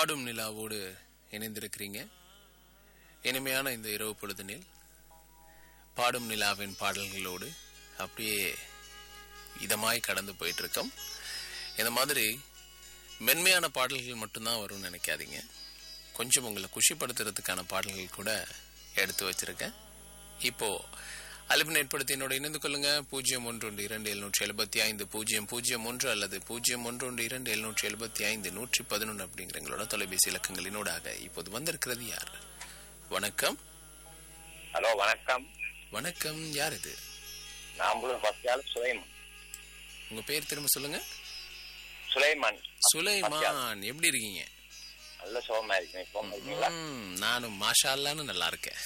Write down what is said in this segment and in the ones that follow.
பாடும் நிலாவோடு இணைந்திருக்கிறீங்க இனிமையான இந்த இரவு பொழுதினில் பாடும் நிலாவின் பாடல்களோடு அப்படியே இதமாய் கடந்து போயிட்டு இருக்கோம் இந்த மாதிரி மென்மையான பாடல்கள் மட்டும்தான் வரும்னு நினைக்காதீங்க கொஞ்சம் உங்களை குஷிப்படுத்துறதுக்கான பாடல்கள் கூட எடுத்து வச்சிருக்கேன் இப்போ அழைப்பினை ஏற்படுத்தி என்னோட இணைந்து கொள்ளுங்க பூஜ்ஜியம் ஒன்று ஒன்று இரண்டு எழுநூற்றி எழுபத்தி ஐந்து பூஜ்ஜியம் பூஜ்ஜியம் ஒன்று அல்லது பூஜ்ஜியம் ஒன்று ஒன்று இரண்டு எழுநூற்றி எழுபத்தி ஐந்து நூற்றி பதினொன்று அப்படிங்கிற எங்களோட தொலைபேசி இலக்கங்களினூடாக இப்போது வந்திருக்கிறது யார் வணக்கம் ஹலோ வணக்கம் வணக்கம் யார் இது நாம்பளும் ஃபர்ஸ்ட் சுலைமான் உங்க பேர் திரும்ப சொல்லுங்க சுலைமான் சுலைமான் எப்படி இருக்கீங்க நல்ல சோமா இருக்கீங்க சோமா இருக்கீங்களா ம், நானும் மாஷா அல்லான்னு நல்லா இருக்கேன்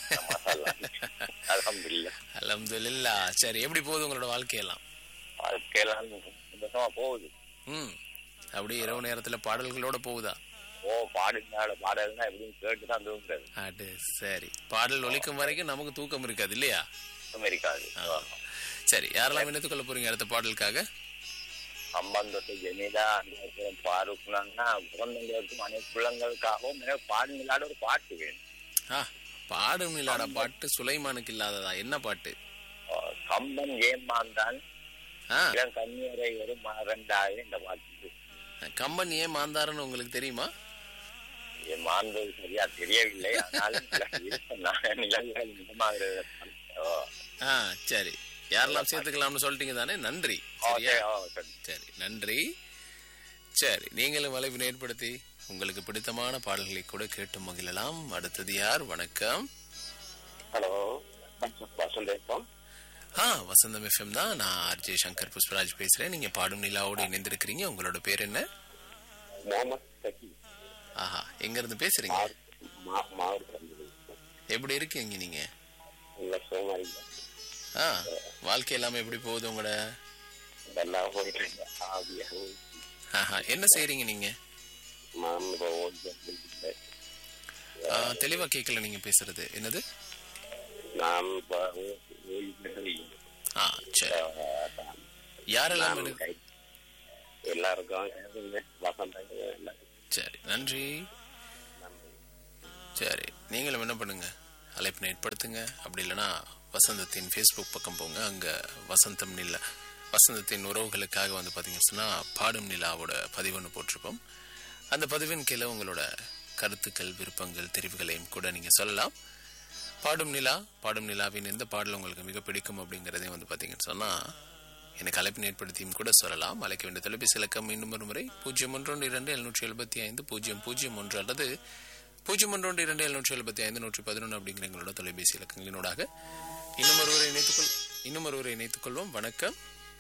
அலமதுல்ல அல்ஹம்துலில்லா சரி எப்படி போகுது உங்களோட வாழ்க்கையெல்லாம் வாழ்க்கையெல்லாம் சந்தோஷமா போகுது ம் அப்படியே இரவு நேரத்துல பாடல்களோட போகுதா ஓ பாடுனால பாடல்னா எப்படின்னு கேட்டு தான் தூங்குறது அடு சரி பாடல் ஒலிக்கும் வரைக்கும் நமக்கு தூக்கம் இருக்காது இல்லையா சுத்தம் இருக்காது சரி யாரெல்லாம் இணைத்துக் கொள்ள போறீங்க அடுத்த பாடலுக்காக சம்பந்தத்தை ஜெனிதா அந்த பாருக்குனா குழந்தைங்களுக்கும் அனைத்து பிள்ளைங்களுக்காகவும் எனக்கு பாடுங்களாட ஒரு பாட்டு வேணும் ஆ பாடும் நிலாட பாட்டு சுலைமானுக்கு இல்லாததா என்ன பாட்டு ஆ, கம்பன் ஏமாந்தான் ஆ இளம் கன்னியரை ஒரு மறந்தாயே இந்த பாட்டு கம்பன் ஏன் மாந்தாருன்னு உங்களுக்கு தெரியுமா என் மாந்தது சரியா தெரியவில்லை ஆனாலும் இருப்பேன் நான் நிலவுகள் மிதமாகிறது ஓ ஆ சரி யாரெல்லாம் சேர்த்துக்கலாம்னு சொல்லிட்டீங்க தானே நன்றி ஓகே சரியா ஓ சரி சரி நன்றி சரி நீங்களும் வளைவினை ஏற்படுத்தி உங்களுக்கு பிடித்தமான பாடல்களை கூட கேட்டு மகிழலாம் அடுத்தது யார் வணக்கம் ஹலோ வசந்தேப்பம் ஆ வசந்தம் எஃப்எம் தான் நான் ஆர்ஜே சங்கர் புஷ்பராஜ் பேசுறேன் நீங்க பாடும் நிலாவோடு இணைந்திருக்கிறீங்க உங்களோட பேர் என்ன முகமது சகி ஆஹா எங்க இருந்து பேசுறீங்க மாவட்டம் எப்படி இருக்கீங்க நீங்க நல்ல சோமாரிங்க ஆ வாழ்க்கை எல்லாமே எப்படி போகுது உங்களோட நல்லா போயிட்டு இருக்கு ஆவியாக ஆஹா என்ன செய்றீங்க நீங்க நான் இப்போ ஓய்வு ஆ, தெளிவா கேட்கல நீங்க பேசுறது என்னது நான் இப்போ ஓய்வு ஆ சரி யாரெல்லாம் இருக்கு? எல்லாருக்கும் வசந்தாங்க எல்லாரும் சரி நன்றி சரி நீங்களும் என்ன பண்ணுங்க அழைப்பினை ஏற்படுத்துங்க அப்படி இல்லைன்னா வசந்தத்தின் ஃபேஸ்புக் பக்கம் போங்க அங்க வசந்தம் நில வசந்தத்தின் உறவுகளுக்காக வந்து பார்த்தீங்கன்னு சொன்னா பாடும் நிலாவோட பதிவு ஒன்று போட்டிருப்போம் அந்த பதிவின் கீழே உங்களோட கருத்துக்கள் விருப்பங்கள் தெரிவுகளையும் கூட நீங்க சொல்லலாம் பாடும் நிலா பாடும் நிலாவின் எந்த பாடல் உங்களுக்கு மிக பிடிக்கும் அப்படிங்கிறதையும் வந்து பார்த்தீங்கன்னு சொன்னா எனக்கு அழைப்பினை ஏற்படுத்தியும் கூட சொல்லலாம் அழைக்க வேண்டிய தொலைபேசி இலக்கம் இன்னும் ஒரு முறை பூஜ்ஜியம் ஒன்று இரண்டு எழுநூற்றி எழுபத்தி ஐந்து பூஜ்ஜியம் பூஜ்ஜியம் ஒன்று அல்லது பூஜ்ஜியம் ஒன்று இரண்டு எழுநூற்றி எழுபத்தி ஐந்து நூற்றி பதினொன்று அப்படிங்கிற எங்களோட தொலைபேசி இலக்கங்களினூடாக இன்னும் ஒருவரை இணைத்துக்கொள் இன்னும் ஒருவரை இணைத்துக் கொள்வோம் வணக்கம்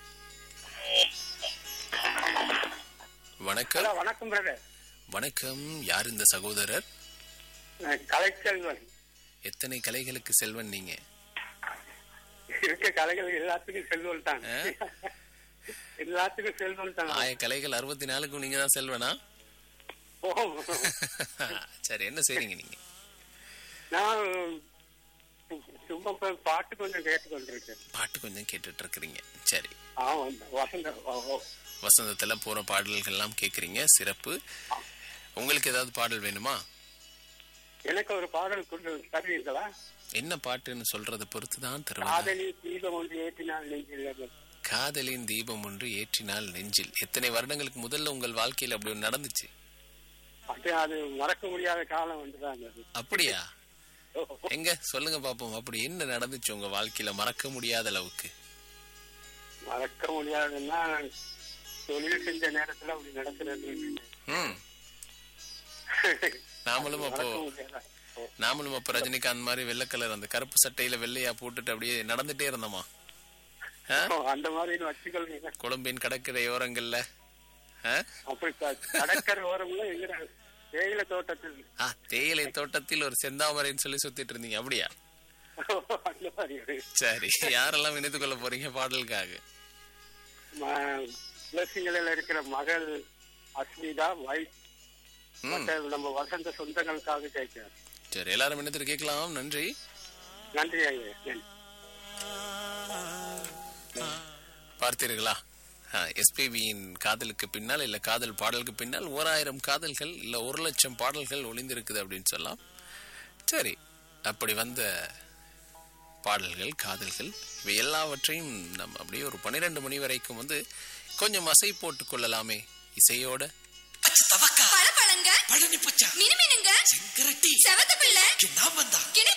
வணக்கம் ஹலோ வணக்கம் பிரதர் வணக்கம் யார் இந்த சகோதரர் கலைச்செல்வன் எத்தனை கலைகளுக்கு செல்வன் நீங்க இருக்க கலைகள் எல்லாத்துக்கும் செல்வன் தான் ஆ? எல்லாத்துக்கும் செல்வன் தான் ஆய கலைகள் அறுபத்தி நாலுக்கும் நீங்க தான் செல்வனா ஓ, சரி என்ன செய்றீங்க நீங்க நான் சும்மா போய் பாட்டு கொஞ்சம் கேட்டுக்கொண்டிருக்கேன் பாட்டு கொஞ்சம் கேட்டுட்டு இருக்கிறீங்க சரி ஆமா வசந்த ஓ, ஓ. வசந்தத்துல போற பாடல்கள் எல்லாம் கேக்குறீங்க சிறப்பு உங்களுக்கு ஏதாவது பாடல் வேணுமா எனக்கு ஒரு பாடல் கொண்டு தருவீர்களா என்ன பாட்டுன்னு சொல்றதை பொறுத்து தான் தருவேன் காதலி தீபம் ஒன்று ஏற்றினால் நெஞ்சில் காதலின் தீபம் ஒன்று ஏற்றினால் நெஞ்சில் எத்தனை வருடங்களுக்கு முதல்ல உங்கள் வாழ்க்கையில அப்படி ஒண்ணு நடந்துச்சு அது அது மறக்க முடியாத காலம் வந்துதான் அது அப்படியா ஓ, எங்க சொல்லுங்க பாப்போம் அப்படி என்ன நடந்துச்சு உங்க வாழ்க்கையில மறக்க முடியாத அளவுக்கு மறக்க முடியாதுன்னா தொழில் செஞ்ச நேரத்துல அப்படி நடக்கிறது ம் நாமளும் அப்போ மறக்க முடியாத ஓ. நாமளும் அப்ப ரஜினிகாந்த் மாதிரி வெள்ளை கலர் அந்த கருப்பு சட்டையில வெள்ளையா போட்டுட்டு அப்படியே நடந்துட்டே இருந்தோமா ஆ? ஓ, அந்த மாதிரி வச்சுக்கொள்வீங்க கொழும்பின் கடற்கரை ஓரங்கள்ல ஆ? அப்படி க- கடற்கரை ஓரம்ல எங்க தேயிலை தோட்டத்தில் ஆ தேயிலை தோட்டத்தில் ஒரு செந்தாமரைன்னு சொல்லி சுத்திட்டு இருந்தீங்க அப்படியா அந்த மாதிரி ஒரு சரி யாரெல்லாம் இணைத்துக் கொள்ள போறீங்க பாடலுக்காக ம- பிளஸிங்களில் இருக்கிற மகள் அஸ்மிதா வைஃப் ம் மற்ற நம்ம வசந்த சொந்தங்களுக்காக கேட்கிறேன் சரி எல்லாரும் இணைத்துட்டு கேட்கலாம் நன்றி நன்றி ஐயா நன்றி பார்த்தீர்களா எஸ்பிபியின் காதலுக்கு பின்னால் இல்ல காதல் பாடலுக்கு பின்னால் ஓராயிரம் காதல்கள் இல்ல ஒரு லட்சம் பாடல்கள் ஒளிந்திருக்குது அப்படின்னு சொல்லலாம் சரி அப்படி வந்த பாடல்கள் காதல்கள் இவை எல்லாவற்றையும் நம்ம அப்படியே ஒரு பன்னிரெண்டு மணி வரைக்கும் வந்து கொஞ்சம் அசை போட்டுக் கொள்ளலாமே இசையோட பச்சை தவக்கா பழப்பழங்க பழனி பச்சா மினுமினுங்க செங்கரட்டி செவத்த பிள்ளை நான் வந்தா கிண